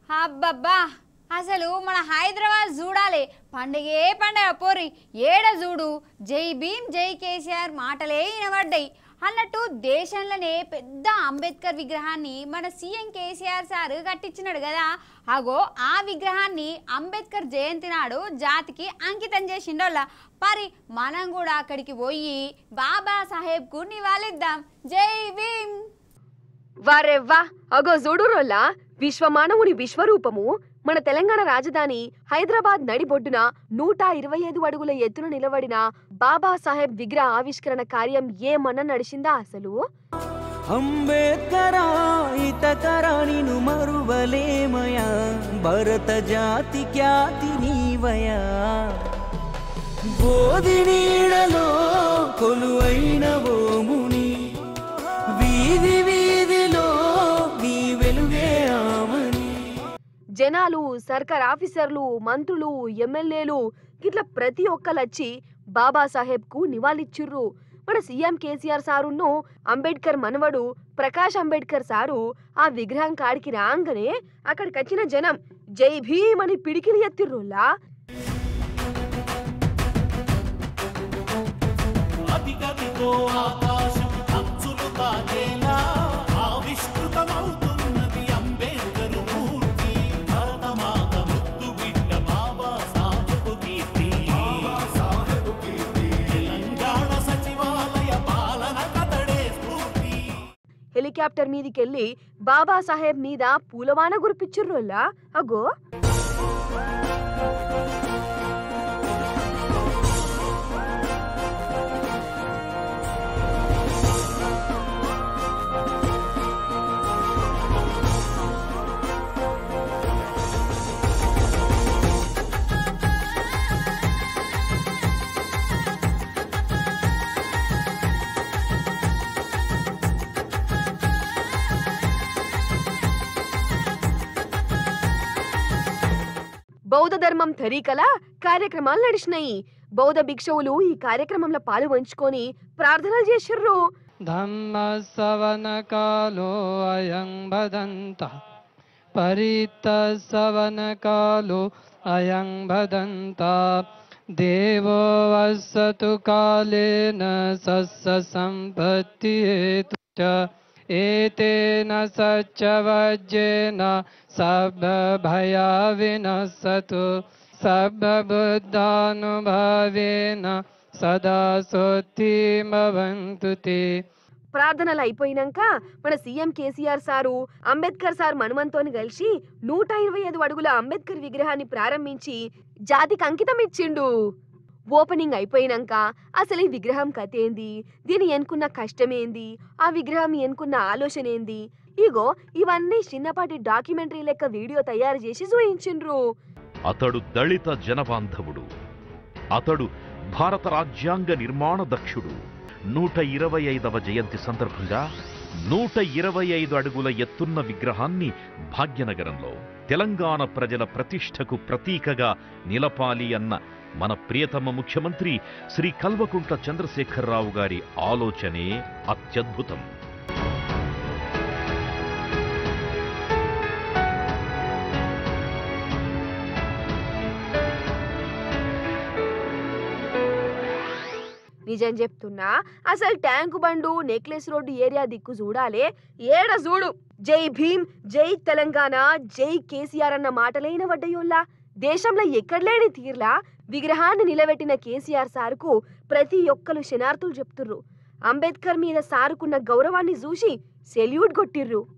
అబ్బబ్బా అసలు మన హైదరాబాద్ చూడాలి పండగే పండగ పోరి ఏడ చూడు జై భీమ్ జై కేసీఆర్ మాటలే వినబడ్డాయి అన్నట్టు దేశంలోనే పెద్ద అంబేద్కర్ విగ్రహాన్ని మన సీఎం కేసీఆర్ సార్ కట్టించినాడు కదా అగో ఆ విగ్రహాన్ని అంబేద్కర్ జయంతి నాడు జాతికి అంకితం చేసిండోళ్ళ మరి మనం కూడా అక్కడికి పోయి బాబా సాహెబ్కు నివాళిద్దాం జై భీమ్ వారెవ్వా అగో జోడురోల్లా విశ్వమానవుని విశ్వరూపము మన తెలంగాణ రాజధాని హైదరాబాద్ నడిబొడ్డున నూట ఇరవై ఐదు అడుగుల ఎత్తున నిలబడిన బాబాసాహెబ్ విగ్రహ ఆవిష్కరణ కార్యం ఏమన్నా నడిచిందా అసలు ಅಂಬೇಡ್ಕರ ಹಿತಕರ ನೀನು ಮರುವಲೇಮಯ ಭರತ ಜಾತಿ ಖ್ಯಾತಿ ನೀವಯ బోధి నీడలో కొలువైన ఓముని వీధి వీధిలో నీ వెలుగే ఆమని జనాలు సర్కార్ ఆఫీసర్లు మంత్రులు ఎమ్మెల్యేలు ఇట్లా ప్రతి ఒక్కలొచ్చి బాబాసాహెబ్ కు నివాళిచ్చిర్రు మన సీఎం కేసీఆర్ సారును అంబేద్కర్ మనవడు ప్రకాష్ అంబేద్కర్ సారు ఆ విగ్రహం కాడికి రాగానే అక్కడికి వచ్చిన జనం జై భీమ్ అని పిడికిలి ఎత్తిర్రులా అధిగదిగో ఆకాశం అంచులు తాకేలా ఆవిష్కృతమవుతున్నది అంబేద్కర్ మూర్తి భరతమాత ముద్దు బిడ్డ బాబా సాహెబ్ కీర్తి తెలంగాణ సచివాలయ పాలన కథడే స్ఫూర్తి హెలికాప్టర్ మీదికెళ్ళి బాబాసాహెబ్ మీద పూలవాన గురిపిచ్చిర్రులా అగో బౌద్ధ ధర్మం తరీకల కార్యక్రమాలు నడిచినాయి బౌద్ధ భిక్షువులు ఈ కార్యక్రమంలో పాలు పంచుకొని ప్రార్థనలు చేసిర్రు धम्मसवनकालो अयं वदन्तः परितसवनकालो अयं वदन्ता देवो वसतु कालेन सस्यसम्पत्तिहेतु च एतेन सच्चवज्येन सर्वभयाविनश्यतु सर्वबुद्धानुभवेन సదా సోత్తిమవంతు తే ప్రార్థనలు అయిపోయినాక మన CM KCR sir Ambedkar sir మనుమంతోని కలిసి నూట ఇరవై ఐదు అడుగుల అంబేద్కర్ విగ్రహాన్ని ప్రారంభించి జాతికి అంకితం ఇచ్చిండు ఓపెనింగ్ అయిపోయినాక అసలు ఈ విగ్రహం కథ ఏంది దీని ఎన్నుకున్న కష్టమేంది ఆ విగ్రహం ఎన్నుకున్న ఆలోచన ఏంది ఇగో ఇవన్నీ చిన్నపాటి డాక్యుమెంటరీ లెక్క వీడియో తయారు చేసి చూయించిండ్రు అతడు దళిత జనబాంధవుడు అతడు భారత రాజ్యాంగ నిర్మాణ దక్షుడు నూట ఇరవై ఐదవ జయంతి సందర్భంగా నూట ఇరవై ఐదు అడుగుల ఎత్తున్న విగ్రహాన్ని భాగ్యనగరంలో తెలంగాణ ప్రజల ప్రతిష్టకు ప్రతీకగా నిలపాలి అన్న మన ప్రియతమ ముఖ్యమంత్రి శ్రీ కల్వకుంట్ల చంద్రశేఖరరావు గారి ఆలోచనే అత్యద్భుతం నిజం చెప్తున్నా అసలు tank bund necklace road area దిక్కు చూడాలే ఏడ చూడు జై భీమ్ జై తెలంగాణ జై కేసీఆర్ అన్న మాటలైన వడ్డయోల్లా దేశంలో ఎక్కడలేని తీర్లా విగ్రహాన్ని నిలబెట్టిన కేసీఆర్ సారుకు ప్రతి ఒక్కరు శనార్థులు చెప్తుర్రు అంబేద్కర్ మీద సారుకున్న గౌరవాన్ని చూసి సెల్యూట్ కొట్టిర్రు